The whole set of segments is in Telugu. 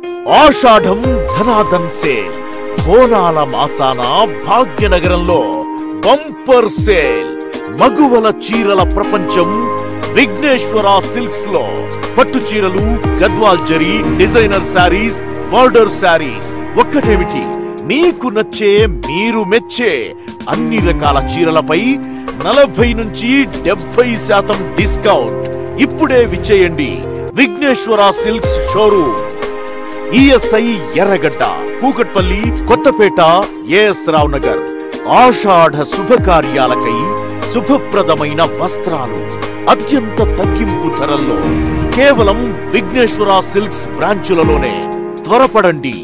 ఆషాఢం ధనాధన్ సేల్ బోనాల మాసాన భాగ్యనగరంలో బంపర్ సేల్ మగువల చీరల ప్రపంచం విఘ్నేశ్వర సిల్క్స్ లో పట్టు చీరలు గద్వాల్ జరీ డిజైనర్ శారీస్ బార్డర్ శారీస్ ఒక్కటేమిటి మీకు నచ్చే మీరు మెచ్చే అన్ని రకాల చీరలపై నలభై నుంచి డెబ్బై శాతం డిస్కౌంట్ ఇప్పుడే విచ్చేయండి Vigneshwara silks showroom ESI Erragadda Kukatpally Kothapet AS Rao Nagar ఆషాఢ శుభకార్యాలకై శుభప్రదమైన వస్త్రాలు అత్యంత తగ్గింపు ధరల్లో కేవలం విఘ్నేశ్వర సిల్క్స్ బ్రాంచులలోనే త్వరపడండి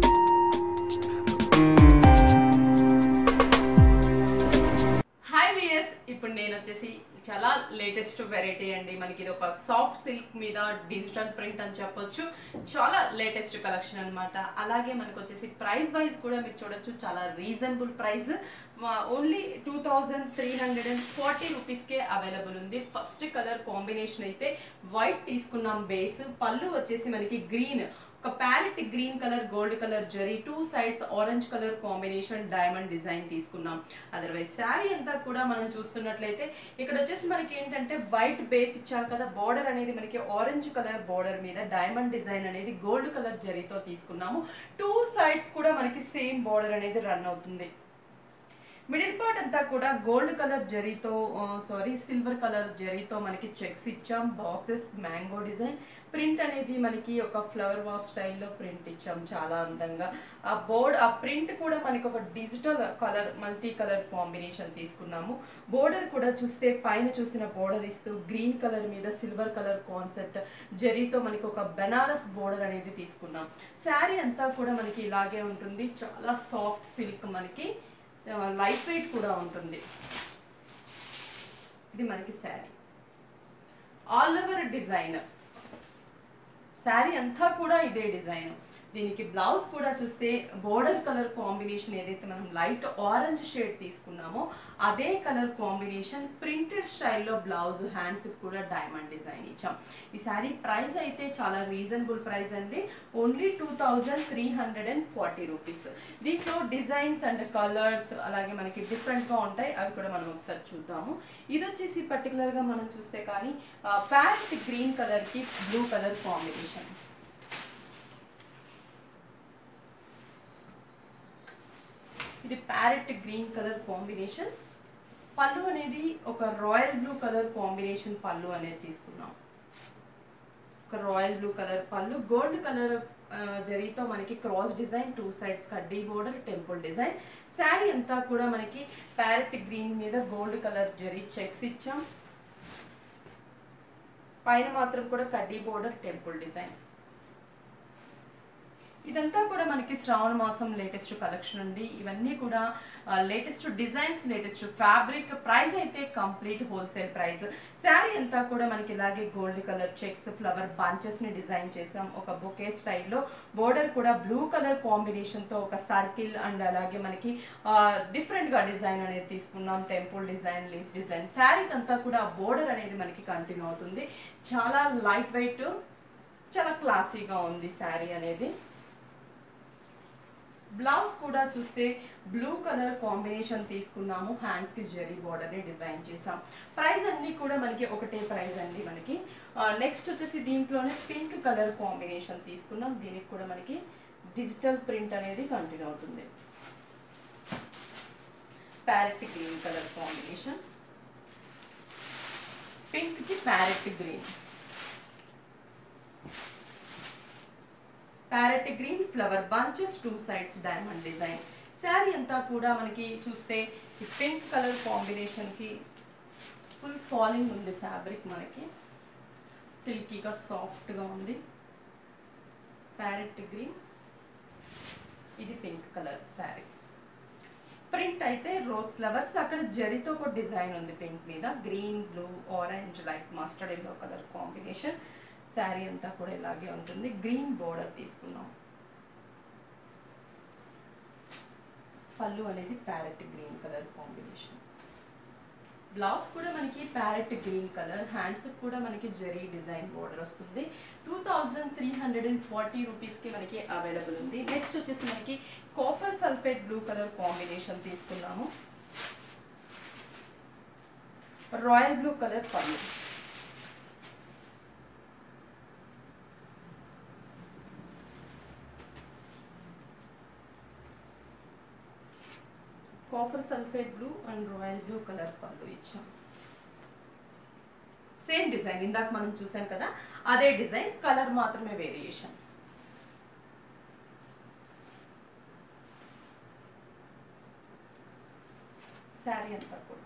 హాయ్ విఎస్ ఇప్పుడు నేను వచ్చేసి చాలా లేటెస్ట్ వెరైటీ అండి మనకి ఇది ఒక సాఫ్ట్ సిల్క్ మీద డిజిటల్ ప్రింట్ అని చెప్పొచ్చు చాలా లేటెస్ట్ కలెక్షన్ అన్నమాట అలాగే మనకు వచ్చేసి ప్రైస్ వైజ్ కూడా మీరు చూడొచ్చు చాలా reasonable price only two thousand three hundred and forty రూపీస్కే అవైలబుల్ ఉంది ఫస్ట్ కలర్ కాంబినేషన్ అయితే వైట్ తీసుకున్నాం బేస్ పళ్ళు వచ్చేసి మనకి గ్రీన్ ఒక parrot green colour gold colour zari two sides orange colour combination diamond design తీసుకున్నాం అదర్వైజ్ శారీ అంతా కూడా మనం చూస్తున్నట్లయితే ఇక్కడ వచ్చేసి మనకి ఏంటంటే వైట్ బేస్ ఇచ్చారు కదా బార్డర్ అనేది మనకి ఆరెంజ్ కలర్ బార్డర్ మీద డైమండ్ డిజైన్ అనేది గోల్డ్ కలర్ జరీతో తీసుకున్నాము టూ సైడ్స్ కూడా మనకి సేమ్ బార్డర్ అనేది రన్ అవుతుంది మిడిల్ పార్ట్ అంతా కూడా గోల్డ్ కలర్ జరీతో సారీ సిల్వర్ కలర్ జరీతో మనకి చెక్స్ ఇచ్చాం బాక్సెస్ మ్యాంగో డిజైన్ ప్రింట్ అనేది మనకి ఒక ఫ్లవర్ వాష్ స్టైల్లో ప్రింట్ ఇచ్చాం చాలా అందంగా ఆ బోర్డ్ ఆ ప్రింట్ కూడా మనకి ఒక digital colour multi colour combination తీసుకున్నాము బోర్డర్ కూడా చూస్తే పైన చూసిన బోర్డర్ ఇస్తూ గ్రీన్ కలర్ మీద సిల్వర్ కలర్ కాన్సెప్ట్ జరీతో మనకి ఒక బెనారస్ బోర్డర్ అనేది తీసుకున్నాం శారీ అంతా కూడా మనకి ఇలాగే ఉంటుంది చాలా సాఫ్ట్ సిల్క్ మనకి లైట్ వెయిట్ కూడా ఉంటుంది ఇది మనకి saree all over design saree అంతా కూడా ఇదే డిజైన్ దీనికి బ్లౌజ్ కూడా చూస్తే బోర్డర్ కలర్ కాంబినేషన్ ఏదైతే మనం లైట్ ఆరెంజ్ షేడ్ తీసుకున్నామో అదే కలర్ కాంబినేషన్ ప్రింటెడ్ స్టైల్లో బ్లౌజ్ హ్యాండ్స్ కూడా డైమండ్ డిజైన్ ఇచ్చాం ఈ శారీ ప్రైస్ అయితే చాలా రీజనబుల్ ప్రైస్ అండి only two thousand three hundred and forty rupees దీంట్లో డిజైన్స్ అండ్ కలర్స్ అలాగే మనకి డిఫరెంట్గా ఉంటాయి అవి కూడా మనం ఒకసారి చూద్దాము ఇది వచ్చేసి పర్టికులర్గా మనం చూస్తే కానీ ప్యారెట్ గ్రీన్ కలర్కి బ్లూ కలర్ కాంబినేషన్ ఇది ప్యారెట్ గ్రీన్ కలర్ కాంబినేషన్ పళ్ళు అనేది ఒక రాయల్ బ్లూ కలర్ కాంబినేషన్ పళ్ళు అనేది తీసుకున్నాం ఒక రాయల్ బ్లూ కలర్ పళ్ళు గోల్డ్ కలర్ జరీతో మనకి క్రాస్ డిజైన్ టూ సైడ్స్ కడ్డీ బోర్డర్ టెంపుల్ డిజైన్ శారీ అంతా కూడా మనకి ప్యారెట్ గ్రీన్ మీద గోల్డ్ కలర్ జరీ చెక్స్ ఇచ్చాం పైన మాత్రం కూడా కడ్డీ బోర్డర్ టెంపుల్ డిజైన్ ఇదంతా కూడా మనకి శ్రావణ మాసం లేటెస్ట్ కలెక్షన్ అండి ఇవన్నీ కూడా latest designs latest fabric price అయితే కంప్లీట్ హోల్సేల్ ప్రైస్ శారీ అంతా కూడా మనకి ఇలాగే gold colour checks flower bunches ని డిజైన్ చేసాం ఒక బొకే స్టైల్లో బోర్డర్ కూడా బ్లూ కలర్ కాంబినేషన్ తో ఒక సర్కిల్ అండ్ అలాగే మనకి డిఫరెంట్ గా డిజైన్ అనేది తీసుకున్నాం temple design leaf design saree అంతా కూడా బోర్డర్ అనేది మనకి కంటిన్యూ అవుతుంది చాలా లైట్ వెయిట్ చాలా క్లాసీగా ఉంది శారీ అనేది బ్లౌజ్ కూడా చూస్తే బ్లూ కలర్ కాంబినేషన్ తీసుకున్నాము హ్యాండ్స్ కి జరీ బార్డర్ ని డిజైన్ చేసాం ప్రైస్ అన్ని కూడా మనకి ఒకటే ప్రైస్ అండి మనకి నెక్స్ట్ వచ్చేసి దీంట్లోనే పింక్ కలర్ కాంబినేషన్ తీసుకున్నాం దీనికి కూడా మనకి డిజిటల్ ప్రింట్ అనేది కంటిన్యూ అవుతుంది parrot green colour combination pink కి parrot green parrot green flower bunches two sides diamond design saree అంతా కూడా మనకి చూస్తే ఈ పింక్ కలర్ కాంబినేషన్కి ఫుల్ ఫాలింగ్ ఉంది ఫ్యాబ్రిక్ మనకి సిల్కీగా సాఫ్ట్గా ఉంది ప్యారెట్ గ్రీన్ ఇది పింక్ కలర్ శారీ ప్రింట్ అయితే రోజ్ ఫ్లవర్స్ అక్కడ జరీతో ఒక డిజైన్ ఉంది పింక్ మీద green blue orange light mustard yellow colour combination saree అంతా కూడా ఇలాగే ఉంటుంది గ్రీన్ బోర్డర్ తీసుకున్నాం పళ్ళు అనేది parrot green colour combination blouse కూడా మనకి ప్యారెట్ గ్రీన్ కలర్ హ్యాండ్స్ కూడా మనకి జెరీ డిజైన్ బోర్డర్ వస్తుంది two thousand three hundred and forty రూపీస్కి మనకి అవైలబుల్ ఉంది నెక్స్ట్ వచ్చేసి మనకి copper sulphate blue colour combination తీసుకున్నాము రాయల్ బ్లూ కలర్ పళ్ళు copper sulphate blue and royal blue colour పళ్ళు ఇచ్చాం సేమ్ డిజైన్ ఇందాక మనం చూసాం కదా అదే డిజైన్ కలర్ మాత్రమే వేరియేషన్ శారీ అంతా కూడా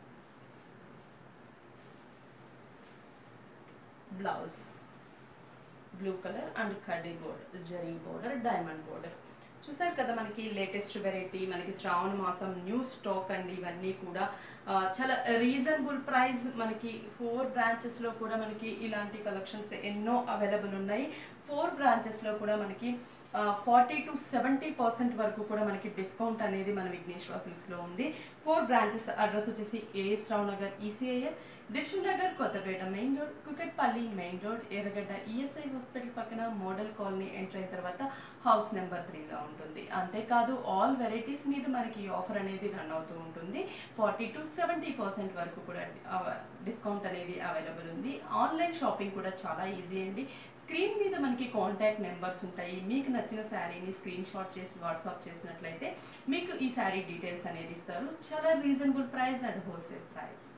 బ్లౌజ్ బ్లూ కలర్ అండ్ కడ్డీ border zari border diamond border చూసారు కదా మనకి లేటెస్ట్ వెరైటీ మనకి శ్రావణ మాసం న్యూ స్టాక్ అండి ఇవన్నీ కూడా ఆ, చాలా రీజనబుల్ ప్రైస్ మనకి ఫోర్ బ్రాంచెస్లో కూడా మనకి ఇలాంటి కలెక్షన్స్ ఎన్నో అవైలబుల్ ఉన్నాయి ఫోర్ బ్రాంచెస్లో కూడా మనకి ఫార్టీ టు సెవెంటీ పర్సెంట్ వరకు కూడా మనకి డిస్కౌంట్ అనేది మన విఘ్నేశ్వర సిల్క్స్లో ఉంది ఫోర్ బ్రాంచెస్ అడ్రస్ వచ్చేసి AS Rao Nagar ECIL Dilsukh Nagar Kothapet main road Kukatpally main road Erragadda ESI hospital పక్కన మోడల్ కాలనీ ఎంటర్ అయిన తర్వాత హౌస్ నెంబర్ త్రీలో ఉంటుంది అంతేకాదు ఆల్ వెరైటీస్ మీద మనకి ఈ ఆఫర్ అనేది రన్ అవుతూ ఉంటుంది ఫార్టీ టు సెవెంటీ పర్సెంట్ వరకు కూడా డిస్కౌంట్ అనేది అవైలబుల్ ఉంది ఆన్లైన్ షాపింగ్ కూడా చాలా ఈజీ అండి స్క్రీన్ మీద మనకి కాంటాక్ట్ నెంబర్స్ ఉంటాయి మీకు నచ్చిన శారీని స్క్రీన్ షాట్ చేసి వాట్సాప్ చేసినట్లయితే మీకు ఈ శారీ డీటెయిల్స్ అనేది ఇస్తారు చాలా reasonable price and wholesale price